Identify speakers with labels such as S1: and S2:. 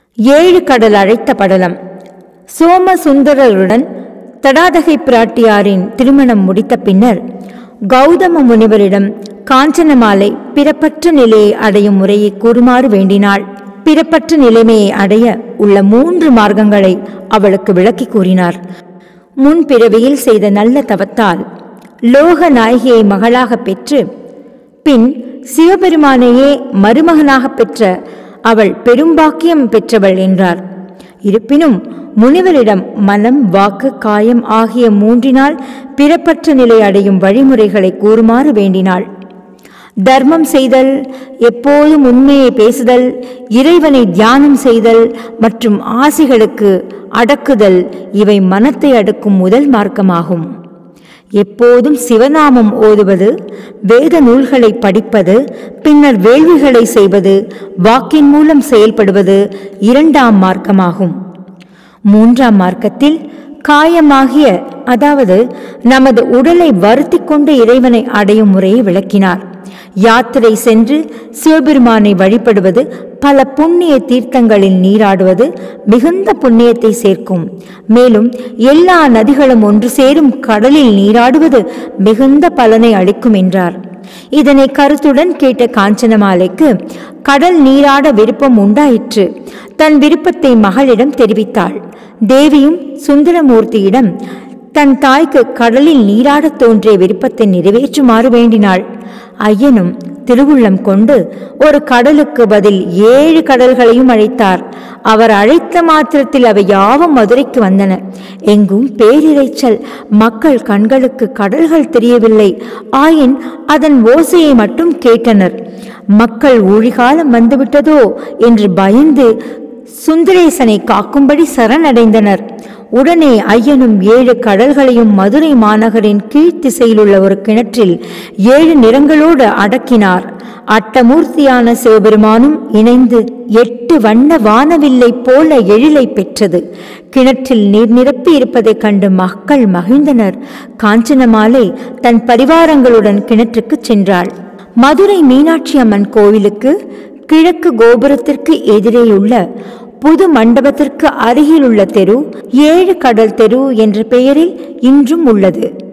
S1: ஏழு கடல் அழைத்த படலம் சோமசுந்தரருடன் தடாதகை பிராட்டியாரின் திருமணம் முடித்த பின்னர் கௌதம முனிவரிடம் காஞ்சனமாலை பிறப்பற்ற நிலையை அடையும் முறையை கூறுமாறு வேண்டினாள் பிறப்பற்ற நிலைமையை அடைய உள்ள மூன்று மார்க்கங்களை அவளுக்கு விளக்கி கூறினார் முன்பிறவியில் செய்த நல்ல தவத்தால் லோக நாயகியை மகளாகப் பெற்று பின் சிவபெருமானையே மருமகனாகப் பெற்ற அவள் பெரும்பாக்கியம் பெற்றவள் என்றார் இருப்பினும் முனிவரிடம் மனம் வாக்கு காயம் ஆகிய மூன்றினால் பிறப்பற்ற நிலை அடையும் வழிமுறைகளை கூறுமாறு வேண்டினாள் தர்மம் செய்தல் எப்போதும் உண்மையை பேசுதல் இறைவனை தியானம் செய்தல் மற்றும் ஆசைகளுக்கு அடக்குதல் இவை மனத்தை அடக்கும் முதல் மார்க்கமாகும் எப்போதும் சிவநாமம் ஓதுவது வேத நூல்களை படிப்பது பின்னர் வேள்விகளை செய்வது வாக்கின் மூலம் செயல்படுவது இரண்டாம் மார்க்கமாகும் மூன்றாம் மார்க்கத்தில் காயமாகிய அதாவது நமது உடலை வருத்தி கொண்டு இறைவனை அடையும் முறையை விளக்கினார் யாத்திரை சென்று சிவபெருமானை வழிபடுவது பல புண்ணிய தீர்த்தங்களில் நீராடுவது மிகுந்த புண்ணியத்தை சேர்க்கும் மேலும் எல்லா நதிகளும் ஒன்று சேரும் கடலில் நீராடுவது மிகுந்த பலனை அளிக்கும் என்றார் இதனை கருத்துடன் கேட்ட காஞ்சனமாலைக்கு கடல் நீராட விருப்பம் உண்டாயிற்று தன் விருப்பத்தை மகளிடம் தெரிவித்தாள் தேவியும் சுந்தரமூர்த்தியிடம் தன் தாய்க்கு கடலில் நீராடத் தோன்றிய விருப்பத்தை நிறைவேற்றுமாறு வேண்டினாள் ஐயனும் திருவுள்ளம் கொண்டு ஒரு கடலுக்கு பதில் ஏழு கடல்களையும் அழைத்தார் அவர் அழைத்த மாத்திரத்தில் அவை யாவும் மதுரைக்கு வந்தன எங்கும் பேரிரைச்சல் மக்கள் கண்களுக்கு கடல்கள் தெரியவில்லை ஆயின் அதன் ஓசையை மட்டும் கேட்டனர் மக்கள் ஊழிகாலம் வந்துவிட்டதோ என்று பயந்து சுந்தரேசனை காக்கும்படி சரணடைந்தனர் உடனே ஐயனும் ஏழு கடல்களையும் மதுரை மாநகரின் கீழ்த்திசையில் உள்ள ஒரு கிணற்றில் ஏழு நிறங்களோடு அடக்கினார் அட்டமூர்த்தியான சிவபெருமானும் இணைந்து எட்டு வண்ண வானவில்லை போல எழிலை பெற்றது கிணற்றில் நீர் நிரப்பி இருப்பதைக் கண்டு மக்கள் மகிழ்ந்தனர் காஞ்சனமாலை தன் பரிவாரங்களுடன் கிணற்றுக்கு சென்றாள் மதுரை மீனாட்சி அம்மன் கோவிலுக்கு கிழக்கு கோபுரத்திற்கு எதிரேயுள்ள புது மண்டபத்திற்கு அருகிலுள்ள தெரு ஏழு கடல் தெரு என்ற பெயரில் இன்றும் உள்ளது